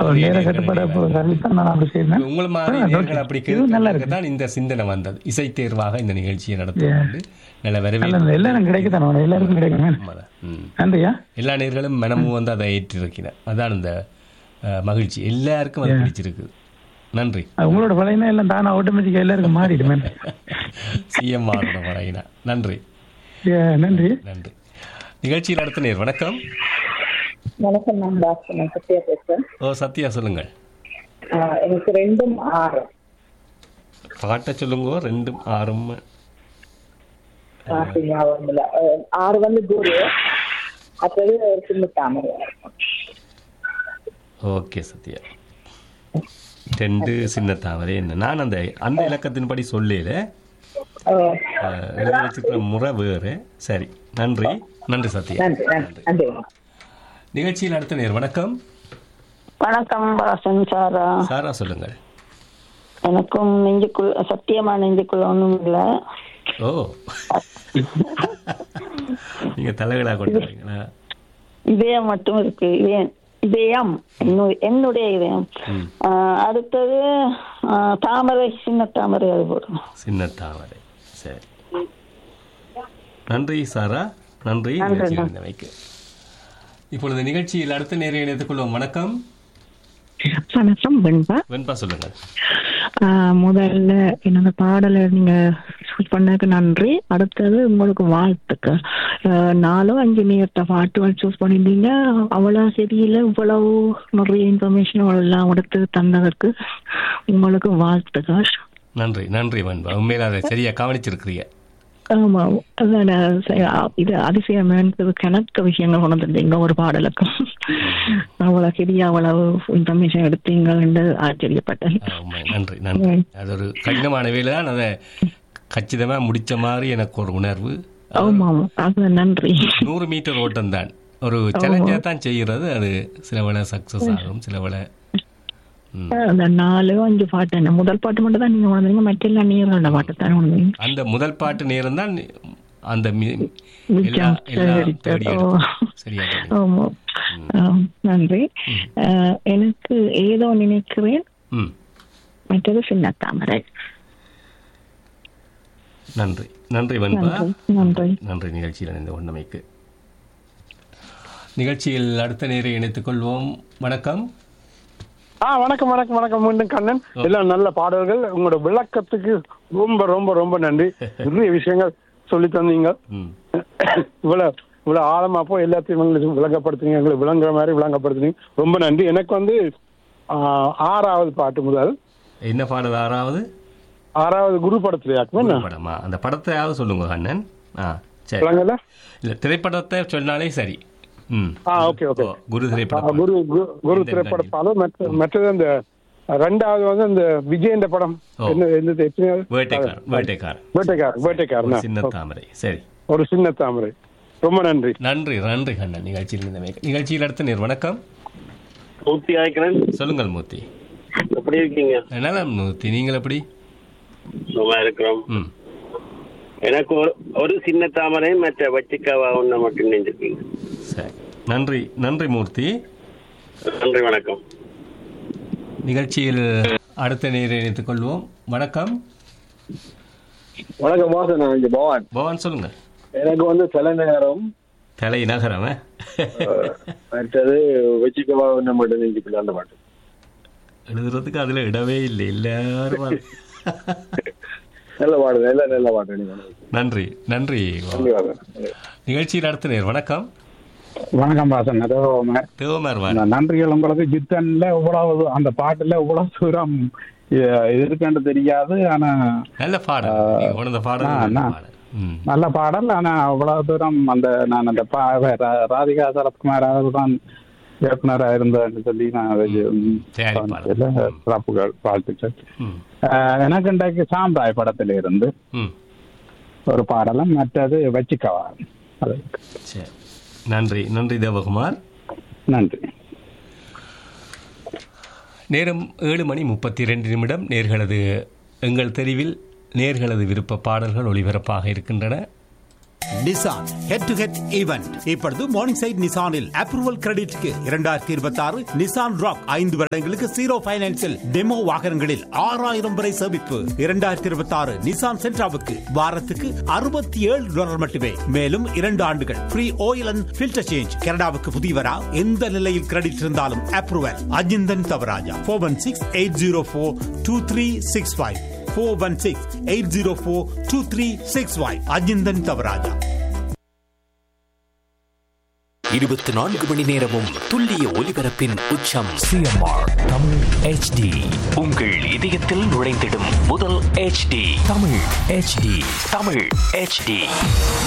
நிறைய நேர நேர்கள் கட்டுப்பாடு இணைகிறார்கள். கருவித்தான் நான் அப்படி செய்தேன் உங்களை மாதிரி ஆ, நேர்கள் okay. அப்படி இது நல்லா கேட்கறதுக்கு தான் இந்த சிந்தனை வந்தது இசை தேர்வாக இந்த நிகழ்ச்சியை நடத்துவது நல்ல நல்ல வரவேற்பு எல்லாரும் கிடைக்குதானே எல்லாருக்கும் கிடைக்கும் உண்மைதான். ம். நன்றியா எல்லா நேர்களும் மனமும் வந்து அதை ஏற்றிருக்கிறேன் அதான் இந்த அஹ், மகிழ்ச்சி எல்லாருக்கும் அது பிடிச்சிருக்கு நன்றி அது உங்களோட பழையனா எல்லாம் தானே ஆட்டோமேட்டிக்கா எல்லாருக்கும் மாறிடுமே சிஎம்ஆரோட வரையினா நன்றி ஏ, நன்றி நன்றி நிகழ்ச்சியில் அடுத்த நேர் வணக்கம் வணக்கம் நான் டாக்டர் நான் சத்யா பேசுறேன் ஓ சத்யா சொல்லுங்கள் ஆஹ் எனக்கு ரெண்டும் ஆறு பாட்டை சொல்லுங்க ரெண்டும் ஆறும் பாட்டு ஞாபகம் இல்ல ஆஹ் ஆறு வந்து குரு அடுத்தது சின்ன தாமரை ஓகே சத்யா ரெண்டு சின்ன தாமரை என்ன நான் அந்த அந்த இலக்கத்தின்படி சொல்லல ஆஹ் அஹ், எழுதி வச்சிருக்கிற முறை வேறு சரி நன்றி நன்றி சத்யா நன்றி நன்றி நன்றி நிகழ்ச்சியில் அடுத்த நேர் வணக்கம் வணக்கம் வாசன் சாரா சாரா சொல்லுங்கள் எனக்கும் நெஞ்சுக்குள் சத்தியமா நெஞ்சுக்குள்ள ஒண்ணும் இல்ல ஓ நீங்க தலைகளா கொண்டு வரீங்களா இதயம் மட்டும் இருக்கு இதயம் இதயம் என்னுடைய என்னுடைய இதயம் ம். ஆஹ் அடுத்தது ஆஹ் தாமரை சின்ன தாமரை அது போடும் சின்ன தாமரை சரி நன்றி சாரா நன்றி நன்றி, நிகழ்ச்சியில் இருந்தமைக்கு இப்பொழுது நிகழ்ச்சியில் அடுத்த நேரம் இணைத்துக் கொள்வோம் வணக்கம் வணக்கம் வெண்பா வெண்பா சொல்லுங்கள் ஆஹ் முதல்ல என்னோட பாடலை நீங்க சூஸ் பண்ணதுக்கு நன்றி அடுத்தது உங்களுக்கு வாழ்த்துக்கள் ஆஹ் நாலோ அஞ்சு நேரத்தை பாட்டுகள் சூஸ் பண்ணியிருந்தீங்க அவ்வளவு சரியில்லை இவ்வளவு நிறைய இன்ஃபர்மேஷன் எல்லாம் எடுத்து தந்ததற்கு உங்களுக்கு வாழ்த்துக்கள் நன்றி நன்றி வெண்பா உண்மையில அதை சரியா கவனிச்சிருக்கிறீங்க ஆமா அதான் ச- இது அதிசயமான கணக்க விஷயங்கள் கொண்டு வந்திருந்தீங்க ஒரு பாடலுக்கும் அவ்வளவு சரியா அவ்வளவு இன்ஃபர்மேஷன் எடுத்தீங்கன்னு ஆச்சரியப்பட்டேன் ஆ, உண்மை நன்றி நன்றி அது ஒரு கடினமான வேலை தான் அதை கச்சிதமா முடிச்ச மாதிரி எனக்கு ஒரு உணர்வு ஆமா ஆமா அது நன்றி நூறு மீட்டர் ஓட்டம் தான் ஒரு சேலஞ்சாக தான் செய்கிறது அது சில வேளை சக்ஸஸ் ஆகும் சில வேளை ம். அந்த நாலு அஞ்சு பாட்டு என்ன முதல் பாட்டு மட்டும் தான் நீங்க உணர்ந்தீங்க மற்ற எல்லா நீரோட பாட்டு தான் உணர்ந்தீங்க அந்த முதல் பாட்டு நேரம் தான் அந்த மி- மிச்சம் எல்லா எல்லாம் சரி, தேடி சரி. எடுத்தோம். சரியா சொன்னீங்க. ஆமா ஆம், நன்றி அஹ், எனக்கு ஏதோ நினைக்கிறேன் ம் மற்றது சின்ன தாமரை நன்றி நன்றி வெண்பா நன்றி நன்றி நன்றி நிகழ்ச்சியில் இணைந்த ஒன்றமைக்கு நிகழ்ச்சியில் அடுத்த நேரை இணைத்துக் கொள்வோம் வணக்கம் ஆ வணக்கம் வணக்கம் வணக்கம் மீண்டும் கண்ணன் எல்லாம் நல்ல பாடல்கள் உங்களோட விளக்கத்துக்கு ரொம்ப ரொம்ப ரொம்ப நன்றி நிறைய விஷயங்கள் சொல்லி தந்தீங்க ம் இவ்வளவு இவ்வளவு ஆழமா போய் எல்லாத்தையும் எங்களுக்கு விளங்கப்படுத்துனீங்க எங்களுக்கு விளங்குற மாதிரி விளங்கப்படுத்துனீங்க ரொம்ப நன்றி எனக்கு வந்து ஆ, ஆறாவது பாட்டு முதல் என்ன பாடல் ஆறாவது ஆறாவது குரு படத்துலயாக்குமே குரு படமா அந்த படத்தையாவது சொல்லுங்க அண்ணன் ஆ சரி விளங்கல இல்ல திரைப்படத்தை சொன்னாலே சரி ம் ஆ ஓகே ஓகே ஓ, குரு ஆ, திரைப்படம் குரு குரு- குரு இந்த திரைப்படத்தாலும் மற்ற- மற்றது அந்த ரெண்டாவது வந்து அந்த விஜயந்த படம் ஓ. என்ன என்ன எத்தனையாவது வேட்டைக்காரன் வேட்டைக்காரன் வேட்டைக்கார் ஒரு வேட்டைக்காரன் சின்ன தாமரை சரி ஒரு சின்ன தாமரை ரொம்ப நன்றி நன்றி நன்றி கண்ணன் நிகழ்ச்சியில் இருந்த நிகழ்ச்சியில் அடுத்த நேர் வணக்கம் பூர்த்தி ஆயிக்கிறேன் சொல்லுங்கள் மூர்த்தி எப்படி இருக்கீங்க நலம் மூர்த்தி நீங்கள் எப்படி சும்மா இருக்கிறோம் ம் எனக்கு ஒரு ஒரு சின்ன தாமரை மற்ற வச்சிக்காவா ஒண்ணு மட்டும் நெஞ்சிருக்கீங்க சரி நன்றி நன்றி மூர்த்தி நன்றி வணக்கம் நிகழ்ச்சியில் அடுத்த நேரை இணைத்துக் கொள்வோம் வணக்கம் வணக்கம் வாசன் நான் இங்க பவான் பவான் சொல்லுங்க எனக்கு வந்து சில நேரம் தலை நகரம் ஆ? மற்றது வச்சுக்கவா ஒன்று மட்டும் நெஞ்சுக்குள்ள அந்த பாட்டு எழுதுறதுக்கு அதுல இடமே இல்லை எல்லாரும் அது- நல்ல பாடு நல்ல நல்ல பாட்டு நீங்க நன்றி நன்றி நன்றி வாசன் நிகழ்ச்சியில் அடுத்த நேர் வணக்கம் வணக்கம் வாசன் அதோ ம- தேவமார் வார் இந்த நன்றிகள் உங்களுக்கு ஜித்தன்ல இவ்வளவு அந்த பாட்டுல இவ்வளவு தூரம் அஹ், இருக்குன்னு தெரியாது ஆனா நல்ல பாடல் நீங்க உணர்ந்த பாடல் ஆ, நல்ல நான். பாடல் ம் நல்ல பாடல் ஆனா அவ்வளவு தூரம் அந்த நான் அந்த பா ரா- ராதிகா சரத்குமார் அவர் தான் இயக்குனராக இருந்தான்னு சொல்லி நான் அதை ம், தயாரிப்பாளர். கவனிச்சதுல சிறப்புகள் வாழ்த்துக்கள் ம் அஹ், எனக்கு இன்றைக்கு சாம்ராய் படத்துல இருந்து ம் ஒரு பாடலும் மற்றது வச்சுக்கவா அது சரி நன்றி நன்றி தேவகுமார் நன்றி நேரம் ஏழு மணி முப்பத்தி ரெண்டு நிமிடம் நேர்களது எங்கள் தெரிவில் நேர்களது விருப்ப பாடல்கள் ஒளிபரப்பாக இருக்கின்றன Nissan head to head event இப்பொழுது மார்னிங் சைட் நிசானில் அப்ரூவல் கிரெடிட்க்கு இரண்டாயிரத்தி இருபத்தி ஆறு நிசான் ராக் ஐந்து வருடங்களுக்கு ஜீரோ பைனான்சில் டெமோ வாகனங்களில் ஆறாயிரம் வரை சேமிப்பு இரண்டாயிரத்தி இருபத்தி ஆறு நிசான் சென்ட்ராவுக்கு வாரத்துக்கு அறுபத்தி ஏழு டாலர் மட்டுமே மேலும் இரண்டு ஆண்டுகள் free oil and filter change கனடாவுக்கு புதியவரா எந்த நிலையில் கிரெடிட் இருந்தாலும் approval Ajinthan Thavaraja four one six eight zero four two three six five four one six eight zero four two three six five Ajinthan Thavaraja இருபத்தி நான்கு மணி நேரமும் துல்லிய ஒலிபரப்பின் உச்சம் சிஎம்ஆர் தமிழ் ஹெச்டி உங்கள் இதயத்தில் நுழைந்திடும் முதல் HD Tamil HD Tamil HD